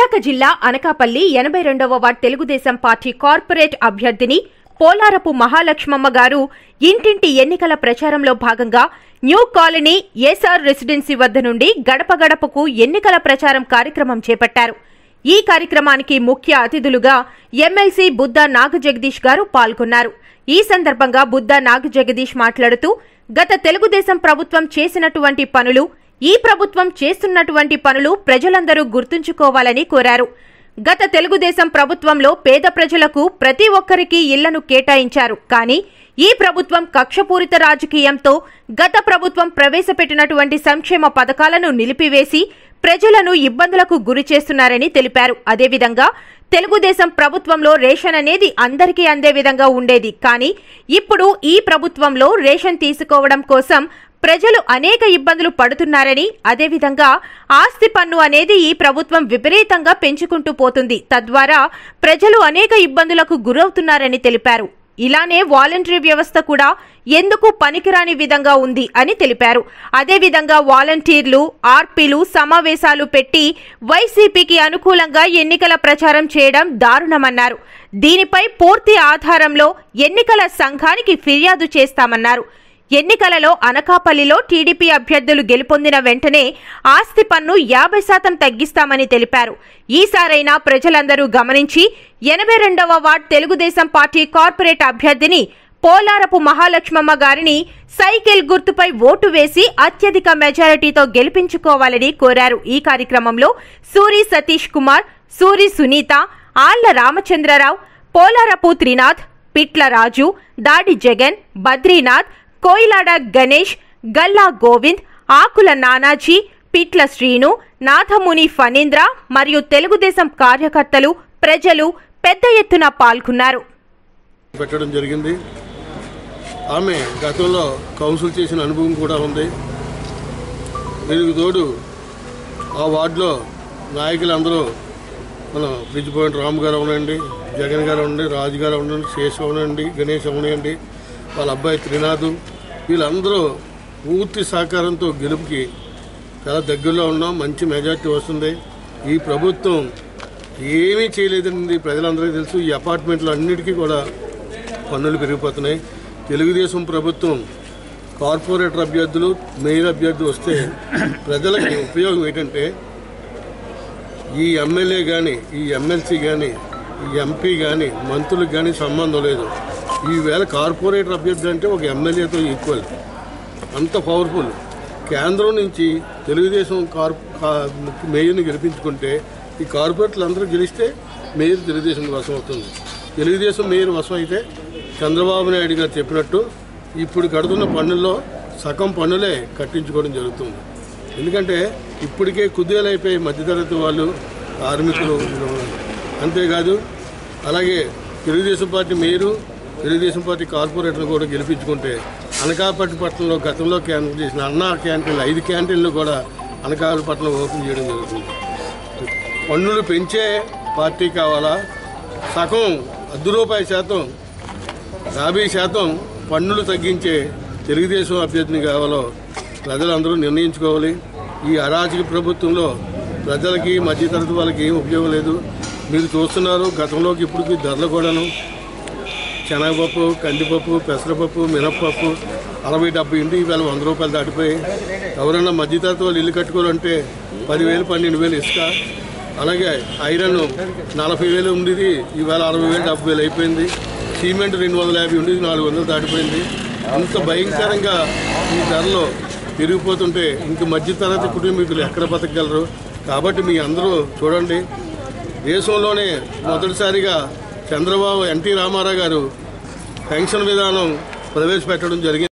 విశాఖ జిల్లా అనకాపల్లి ఎనభై రెండవ వార్డ్ తెలుగుదేశం పార్టీ కార్పొరేట్ అభ్యర్థిని పోలారపు మహాలక్ష్మమ్మ గారు ఇంటింటి ఎన్నికల ప్రచారంలో భాగంగా న్యూ కాలనీ ఏసార్ రెసిడెన్సీ వద్ద నుండి గడప గడపకు ఎన్నికల ప్రచారం కార్యక్రమం చేపట్టారు ఈ కార్యక్రమానికి ముఖ్య అతిథులుగా ఎమ్మెల్సీ బుద్ధా నాగజగదీష్ గారు పాల్గొన్నారు ఈ సందర్భంగా బుద్ధా నాగజగదీష్ మాట్లాడుతూ గత తెలుగుదేశం ప్రభుత్వం చేసినటువంటి పనులు ఈ ప్రభుత్వం చేస్తున్నటువంటి పనులు ప్రజలందరూ గుర్తుంచుకోవాలని కోరారు గత తెలుగుదేశం ప్రభుత్వంలో పేద ప్రజలకు ప్రతి ఒక్కరికి ఇళ్లను కేటాయించారు కానీ ఈ ప్రభుత్వం కక్షపూరిత రాజకీయంతో గత ప్రభుత్వం ప్రవేశపెట్టినటువంటి సంక్షేమ పథకాలను నిలిపివేసి ప్రజలను ఇబ్బందులకు గురి చేస్తున్నారని తెలిపారు అదేవిధంగా తెలుగుదేశం ప్రభుత్వంలో రేషన్ అనేది అందరికీ అందే విధంగా ఉండేది కానీ ఇప్పుడు ఈ ప్రభుత్వంలో రేషన్ తీసుకోవడం కోసం ప్రజలు అనేక ఇబ్బందులు పడుతున్నారని అదేవిధంగా ఆస్తి పన్ను అనేది ఈ ప్రభుత్వం విపరీతంగా పెంచుకుంటూ పోతుంది తద్వారా ప్రజలు అనేక ఇబ్బందులకు గురవుతున్నారని తెలిపారు ఇలానే వాలంటరీ వ్యవస్థ కూడా ఎందుకు పనికిరాని విధంగా ఉంది అని తెలిపారు అదేవిధంగా వాలంటీర్లు ఆర్పీలు సమావేశాలు పెట్టి వైసీపీకి అనుకూలంగా ఎన్నికల ప్రచారం చేయడం దారుణమన్నారు దీనిపై పూర్తి ఆధారంలో ఎన్నికల సంఘానికి ఫిర్యాదు చేస్తామన్నారు ఎన్నికలలో అనకాపల్లిలో టీడీపీ అభ్యర్థులు గెలుపొందిన వెంటనే ఆస్తి పన్ను యాభై శాతం తగ్గిస్తామని తెలిపారు ఈసారైనా ప్రజలందరూ గమనించి ఎనభై రెండవ వార్డ్ తెలుగుదేశం పార్టీ కార్పొరేట్ అభ్యర్థిని పోలారపు మహాలక్ష్మమ్మ గారిని సైకిల్ గుర్తుపై ఓటు వేసి అత్యధిక మెజారిటీతో గెలిపించుకోవాలని కోరారు ఈ కార్యక్రమంలో సూరి సతీష్ కుమార్ సూరి సునీత ఆళ్ల రామచంద్రరావు పోలారపు త్రినాథ్ పిట్ల రాజు దాడి జగన్ బద్రీనాథ్ కోయిలాడ గణేష్ గల్లా గోవింద్ ఆకుల నానాజీ పిట్ల శ్రీను నాథముని ఫణీంద్ర మరియు తెలుగుదేశం కార్యకర్తలు ప్రజలు పెద్ద ఎత్తున పాల్గొన్నారు పెట్టడం జరిగింది ఆమె గతంలో కౌన్సిల్ చేసిన అనుభవం కూడా ఉంది దీనికి తోడు ఆ వార్డులో నాయకులందరూ మన బ్రిడ్జ్ పాయింట్ రామ్ గారు అవునండి జగన్ గారు ఉండండి రాజు గారు ఉండండి శేష్ అవునండి గణేష్ అవునండి వాళ్ళ అబ్బాయి త్రినాథ్ వీళ్ళందరూ పూర్తి సహకారంతో గెలుపుకి చాలా దగ్గరలో ఉన్నాం మంచి మెజార్టీ వస్తుంది ఈ ప్రభుత్వం ఏమీ చేయలేదండి ప్రజలందరికీ తెలుసు ఈ అపార్ట్మెంట్లు అన్నిటికీ కూడా పన్నులు పెరిగిపోతున్నాయి తెలుగుదేశం ప్రభుత్వం కార్పొరేటర్ అభ్యర్థులు మేయర్ అభ్యర్థులు వస్తే ప్రజలకి ఉపయోగం ఏంటంటే ఈ ఎమ్మెల్యే కానీ ఈ ఎమ్మెల్సీ కానీ ఈ ఎంపీ కానీ మంత్రులకు కానీ సంబంధం లేదు ఈవేళ కార్పొరేటర్ అభ్యర్థి అంటే ఒక ఎమ్మెల్యేతో ఈక్వల్ అంత పవర్ఫుల్ కేంద్రం నుంచి తెలుగుదేశం కార్ కా- మేయర్ని గెలిపించుకుంటే ఈ కార్పొరేటర్లు అందరూ గెలిస్తే మేయర్ తెలుగుదేశం వశం అవుతుంది తెలుగుదేశం మేయర్ వశం అయితే చంద్రబాబు నాయుడు గారు చెప్పినట్టు ఇప్పుడు కడుతున్న పన్నుల్లో సగం పన్నులే కట్టించుకోవడం జరుగుతుంది ఎందుకంటే ఇప్పటికే కుదేలైపోయి మధ్యతరగతి వాళ్ళు కార్మికులు అంతేకాదు అలాగే Telugu Desam party mayor Telugu Desam party కార్పొరేటర్లు కూడా గెలిపించుకుంటే అనకాపల్లి పట్టణంలో గతంలో క్యాంటీన్ చేసిన అన్నా క్యాంటీన్లు ఐదు క్యాంటీన్లు కూడా అనకాపల్లి పట్టణం ఓపెన్ చేయడం జరుగుతుంది పన్నులు పెంచే పార్టీ కావాలా సగం అర్ధ రూపాయి శాతం యాభై శాతం పన్నులు తగ్గించే తెలుగుదేశం అభ్యర్థిని కావాలో ప్రజలందరూ నిర్ణయించుకోవాలి ఈ అరాచక ప్రభుత్వంలో ప్రజలకి మధ్యతరగతి వాళ్ళకి ఏం ఉపయోగం లేదు మీరు చూస్తున్నారు గతంలోకి ఇప్పటికి ధరలు కూడాను శనగపప్పు కందిపప్పు పెసరపప్పు మినప్పప్పు అరవై డెబ్బై ఇంటి ఇవాళ వంద రూపాయలు దాటిపోయి ఎవరైనా మధ్యతరగతి వాళ్ళు ఇల్లు కట్టుకోవాలంటే పదివేలు పన్నెండు వేలు ఇసుక అలాగే ఐరన్ నలభై వేలు ఉండేది ఇవాళ అరవై వేలు డెబ్బై వేలు అయిపోయింది సిమెంట్ రెండు వందల యాభై ఉండేది నాలుగు వందలు దాటిపోయింది అంత భయంకరంగా ఈ ధరలు పెరిగిపోతుంటే ఇంక మధ్యతరగతి కుటుంబీకులు ఎక్కడ బతకగలరు కాబట్టి మీ అందరూ చూడండి దేశంలోనే మొదటిసారిగా చంద్రబాబు ఎన్టీ రామారావు గారు పెన్షన్ విధానం ప్రవేశపెట్టడం జరిగింది